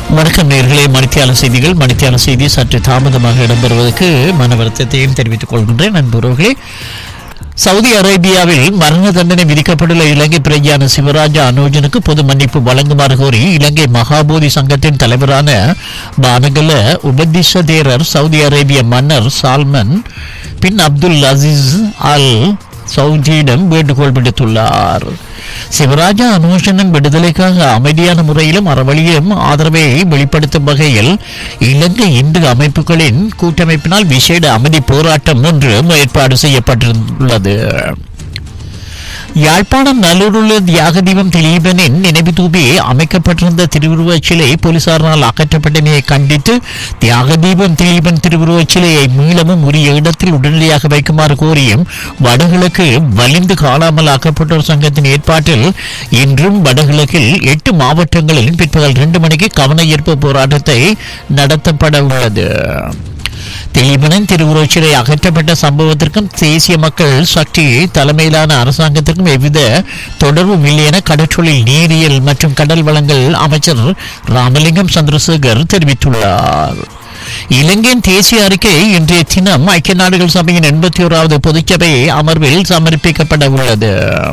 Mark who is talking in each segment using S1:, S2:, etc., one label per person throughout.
S1: வணக்கம் நேர்களே மணித்தியால செய்திகள் மணித்தியால செய்தி சற்று தாமதமாக இடம்பெறுவதற்கு மன வருத்தத்தையும் தெரிவித்துக் கொள்கின்றேன் நண்பர்களே சவுதி அரேபியாவில் மரண தண்டனை விதிக்கப்பட்டுள்ள இலங்கை பிரஜையான சிவராஜா அனோஜனுக்கு பொது மன்னிப்பு வழங்குமாறு கோரி இலங்கை மகாபோதி சங்கத்தின் தலைவரான பானகல உபதிஷ தேரர் சவுதி அரேபிய மன்னர் Salman bin Abdul Aziz al சவுதியிடம் வேண்டுகோள் விடுத்துள்ளார் சிவராஜா அனுஷனின் விடுதலைக்காக அமைதியான முறையிலும் அறவழியிலும் ஆதரவை வெளிப்படுத்தும் வகையில் இலங்கை இந்து அமைப்புகளின் கூட்டமைப்பினால் விசேட அமைதி போராட்டம் ஒன்று ஏற்பாடு செய்யப்பட்டிருந்துள்ளது யாழ்ப்பாணம் நல்லூருள்ள தியாக தீபம் திலீபனின் நினைவு தூபி அமைக்கப்பட்டிருந்த திருவுருவச் சிலை போலீசாரால் அகற்றப்பட்டமையை கண்டித்து தியாக தீபம் திலீபன் திருவுருவச் சிலையை மீளமும் உரிய இடத்தில் உடனடியாக வைக்குமாறு கோரியும் வடகிழக்கு வலிந்து காணாமல் ஆக்கப்பட்டோர் சங்கத்தின் ஏற்பாட்டில் இன்றும் வடகிழக்கில் எட்டு மாவட்டங்களில் பிற்பகல் இரண்டு மணிக்கு கவன ஈர்ப்பு போராட்டத்தை நடத்தப்பட உள்ளது திலீபனின் திருவுருவச்சிலை அகற்றப்பட்ட சம்பவத்திற்கும் தேசிய மக்கள் சக்தி தலைமையிலான அரசாங்கத்திற்கும் எவ்வித தொடர்பும் இல்லை என கடற்றொழில் நீரியல் மற்றும் கடல் வளங்கள் அமைச்சர் ராமலிங்கம் சந்திரசேகர் தெரிவித்துள்ளார் இலங்கையின் தேசிய அறிக்கை இன்றைய தினம் ஐக்கிய நாடுகள் சபையின் எண்பத்தி ஓராவது பொதுச்சபை அமர்வில் சமர்ப்பிக்கப்பட உள்ளது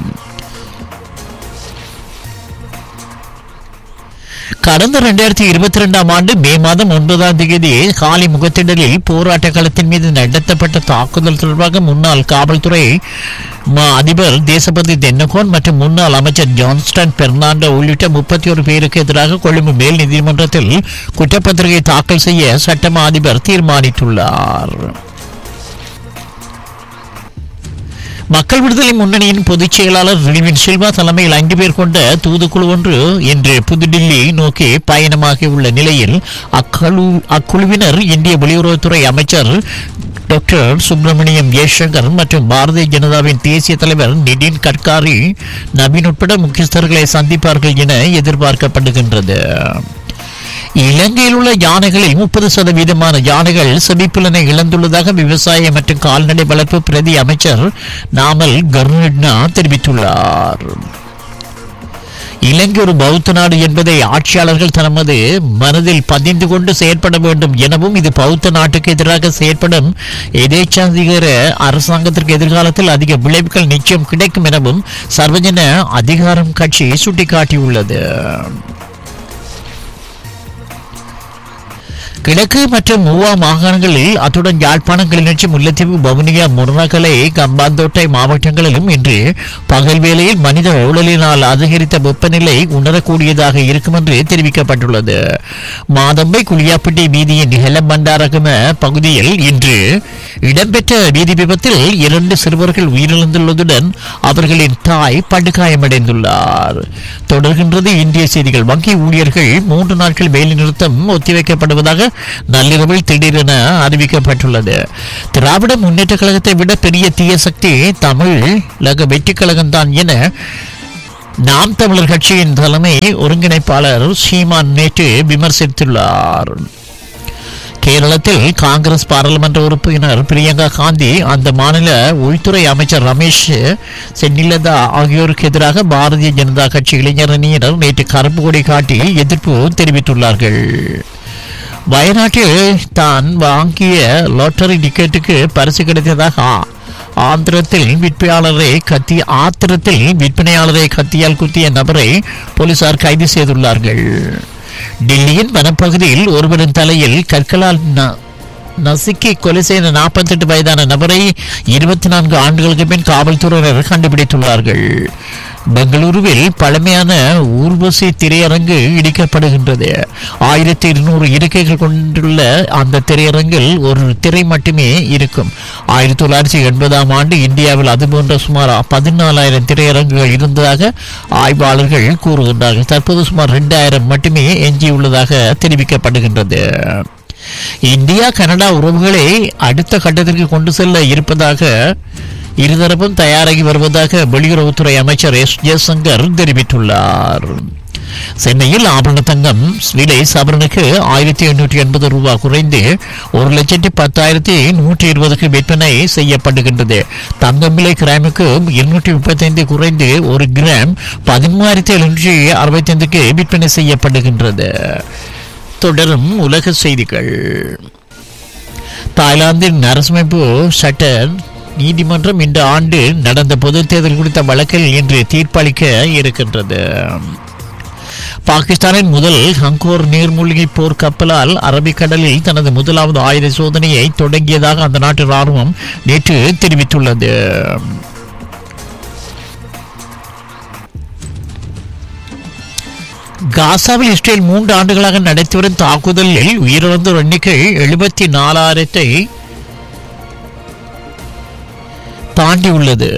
S1: கடந்த இரண்டாயிரத்தி இருபத்தி ரெண்டாம் ஆண்டு மே மாதம் ஒன்பதாம் தேதி காலி முகத்திடலில் போராட்ட களத்தின் மீது நடத்தப்பட்ட தாக்குதல் தொடர்பாக முன்னாள் காவல்துறை ம- அதிபர் தேசபதி தென்னகோன் மற்றும் முன்னாள் அமைச்சர் ஜான்ஸ்டன் பெர்னாண்டோ உள்ளிட்ட முப்பத்தி ஒரு பேருக்கு எதிராக கொழும்பு மேல் நீதிமன்றத்தில் குற்றப்பத்திரிகை தாக்கல் செய்ய சட்டமா அதிபர் தீர்மானித்துள்ளார் மக்கள் விடுதலை முன்னணியின் பொதுச் செயலாளர் ரிலிவின் சில்வா தலைமையில் ஐந்து பேர் கொண்ட தூதுக்குழு ஒன்று இன்று புதுடில்லி நோக்கி பயணமாகி உள்ள நிலையில் அக்குழு அக்குழுவினர் இந்திய வெளியுறவுத்துறை அமைச்சர் டாக்டர் சுப்பிரமணியம் ஜெய்சங்கர் மற்றும் பாரதிய ஜனதாவின் தேசிய தலைவர் நிதின் கட்காரி நவீன் உட்பட முக்கியஸ்தர்களை சந்திப்பார்கள் என எதிர்பார்க்கப்படுகின்றது இலங்கையில் உள்ள யானைகளில் முப்பது சதவீதமான யானைகள் செவிப்புலனை இழந்துள்ளதாக விவசாய மற்றும் கால்நடை வளர்ப்பு பிரதி அமைச்சர் நாமல் கருணா தெரிவித்துள்ளார் இலங்கை ஒரு பௌத்த நாடு என்பதை ஆட்சியாளர்கள் தமது மனதில் பதிந்து கொண்டு செயற்பட வேண்டும் எனவும் இது பௌத்த நாட்டுக்கு எதிராக செயற்படும் எதேச்சாதிகார அரசாங்கத்திற்கு எதிர்காலத்தில் அதிக விளைவுகள் நிச்சயம் கிடைக்கும் எனவும் சர்வஜன அதிகாரம் கட்சி சுட்டிக்காட்டியுள்ளது கிழக்கு மற்றும் மூவா மாகாணங்களில் அத்துடன் யாழ்ப்பாணம் கிளிநொச்சி முல்லைத்தீவு வவுனியா முருணகலை கம்பாந்தோட்டை மாவட்டங்களிலும் இன்று பகல் வேளையில் மனித ஊழலினால் அதிகரித்த வெப்பநிலை உணரக்கூடியதாக இருக்கும் என்று தெரிவிக்கப்பட்டுள்ளது மாதம்பை குளியாப்பட்டி வீதியின் ஹெலம்பண்டாரகம பகுதியில் இன்று இடம்பெற்ற வீதி விபத்தில் இரண்டு சிறுவர்கள் உயிரிழந்துள்ளதுடன் அவர்களின் தாய் படுகாயமடைந்துள்ளார் தொடர்கின்றது இந்திய செய்திகள் வங்கி ஊழியர்கள் மூன்று நாட்கள் வேலை நிறுத்தம் ஒத்திவைக்கப்படுவதாக நள்ளிரவில் திடீரென அறிவிக்கப்பட்டுள்ளது திராவிட முன்னேற்ற கழகத்தை விட பெரிய தீய சக்தி தமிழக வெற்றிக் கழகம்தான் என நாம் தமிழர் கட்சியின் தலைமை ஒருங்கிணைப்பாளர் சீமான் நேற்று விமர்சித்துள்ளார் கேரளத்தில் காங்கிரஸ் பாராளுமன்ற உறுப்பினர் பிரியங்கா காந்தி அந்த மாநில உள்துறை அமைச்சர் ரமேஷ் சென்னிலதா ஆகியோருக்கு எதிராக பாரதிய ஜனதா கட்சி இளைஞரணியினர் நேற்று கருப்பு கொடி காட்டி எதிர்ப்பு தெரிவித்துள்ளார்கள் வயநாட்டில் தான் வாங்கிய லாட்டரி டிக்கெட்டுக்கு பரிசு கிடைத்ததாக ஆ- ஆந்திரத்தில் விற்பனையாளரை கத்தி ஆத்திரத்தில் விற்பனையாளரை கத்தியால் குத்திய நபரை போலீசார் கைது செய்துள்ளார்கள் டெல்லியின் வனப்பகுதியில் ஒருவரின் தலையில் கற்களால் ந- நசுக்கி கொலை செய்த நாற்பத்தெட்டு வயதான நபரை இருபத்தி நான்கு ஆண்டுகளுக்கு பின் காவல்துறையினர் கண்டுபிடித்துள்ளார்கள் பெங்களூருவில் பழமையான ஊர்வசி திரையரங்கு இடிக்கப்படுகின்றது ஆயிரத்தி இருநூறு இருக்கைகள் கொண்டுள்ள அந்த திரையரங்கில் ஒரு திரை மட்டுமே இருக்கும் ஆயிரத்தி தொள்ளாயிரத்தி எண்பதாம் ஆண்டு இந்தியாவில் அதுபோன்ற சுமார் பதினாலாயிரம் திரையரங்குகள் இருந்ததாக ஆய்வாளர்கள் கூறுகின்றார்கள் தற்போது சுமார் இரண்டாயிரம் மட்டுமே எஞ்சியுள்ளதாக தெரிவிக்கப்படுகின்றது இந்தியா கனடா உறவுகளை அடுத்த கட்டத்திற்கு கொண்டு செல்ல இருப்பதாக இருதரப்பும் தயாராகி வருவதாக வெளியுறவுத்துறை அமைச்சர் எஸ் ஜெயசங்கர் தெரிவித்துள்ளார் சென்னையில் ஆபரண தங்கம் விலை சவரனுக்கு ஆயிரத்தி எண்ணூற்றி எண்பது ரூபாய் குறைந்து ஒரு லட்சத்தி பத்தாயிரத்தி நூற்றி இருபதுக்கு விற்பனை செய்யப்படுகின்றது தங்கம் விலை கிராமுக்கு இருநூற்றி முப்பத்தைந்து குறைந்து ஒரு கிராம் பதிமூவாயிரத்தி எழுநூற்றி அறுபத்தைந்துக்கு விற்பனை செய்யப்படுகின்றது தொடரும் உலக செய்திகள் தாய்லாந்தின் அரசமைப்பு சட்ட நீதிமன்றம் இந்த ஆண்டு நடந்த பொதுத் தேர்தல் குறித்த வழக்கில் இன்று தீர்ப்பளிக்க இருக்கின்றது பாகிஸ்தானின் முதல் ஹங்கோர் நீர்மூழ்கி போர் கப்பலால் அரபிக்கடலில் தனது முதலாவது ஆயுத சோதனையை தொடங்கியதாக அந்த நாட்டு ராணுவம் நேற்று தெரிவித்துள்ளது காசாவில் இஸ்ரேல் மூன்று ஆண்டுகளாக நடத்தி வரும் தாக்குதலில் உயிரிழந்தோர் எண்ணிக்கை எழுபத்தி நாலாயிரத்தை தாண்டியுள்ளது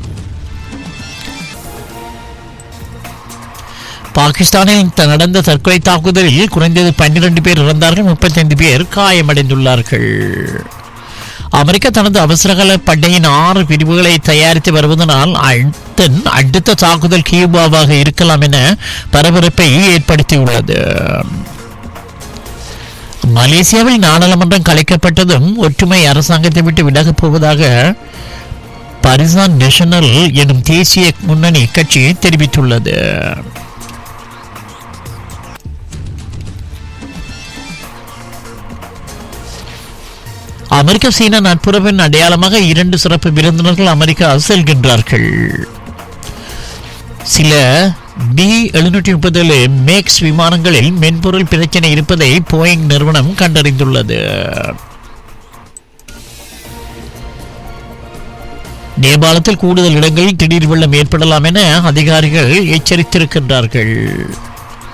S1: பாகிஸ்தானில் த- நடந்த தற்கொலை தாக்குதலில் குறைந்தது பன்னிரண்டு பேர் இறந்தார்கள் முப்பத்தைந்து பேர் காயமடைந்துள்ளார்கள் அமெரிக்கா தனது அவசரகால படையின் ஆறு பிரிவுகளை தயாரித்து வருவதனால் அதன் அடுத்த தாக்குதல் கியூபாவாக இருக்கலாம் என பரபரப்பை ஏற்படுத்தியுள்ளது மலேசியாவில் நாடாளுமன்றம் கலைக்கப்பட்டதும் ஒற்றுமை அரசாங்கத்தை விட்டு விலகப் போவதாக பரிசான் நேஷனல் எனும் தேசிய முன்னணி கட்சி தெரிவித்துள்ளது அமெரிக்க சீன நட்புறவின் அடையாளமாக இரண்டு சிறப்பு விருந்தினர்கள் அமெரிக்கா செல்கின்றார்கள் சில பி எழுநூற்றி முப்பத்தேழு மேக்ஸ் விமானங்களில் மென்பொருள் பிரச்சனை இருப்பதை போயிங் நிறுவனம் கண்டறிந்துள்ளது நேபாளத்தில் கூடுதல் இடங்களில் திடீர் வெள்ளம் ஏற்படலாம் என அதிகாரிகள் எச்சரித்திருக்கின்றார்கள்